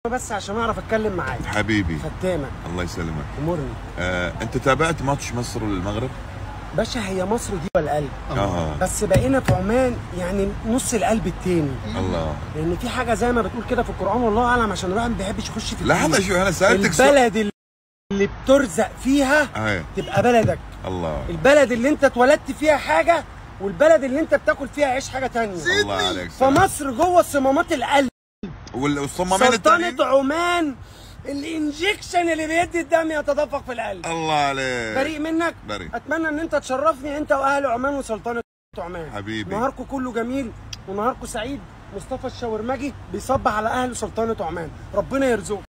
بس عشان اعرف اتكلم معاك حبيبي فتامه الله يسلمك امورني آه، انت تابعت ماتش مصر والمغرب؟ باشا هي مصر دي والقلب اه بس بقينا في عمان يعني نص القلب التاني الله لان في حاجه زي ما بتقول كده في القران والله اعلم عشان الواحد ما بيحبش يخش في لحظه الدين. شوف انا سالتك سؤال البلد اللي بترزق فيها آه. تبقى بلدك الله البلد اللي انت اتولدت فيها حاجه والبلد اللي انت بتاكل فيها عيش حاجه تانية الله عليك سلام. فمصر جوه صمامات القلب وال- والصمامين التانيين سلطنه عمان الانجكشن اللي بيدي الدم يتدفق في القلب الله عليك بريء منك بريء. اتمنى ان انت تشرفني انت واهل عمان وسلطنه عمان حبيبي. نهاركم كله جميل ونهاركم سعيد مصطفى الشاورمجي بيصبح على اهل سلطنه عمان ربنا يرزقك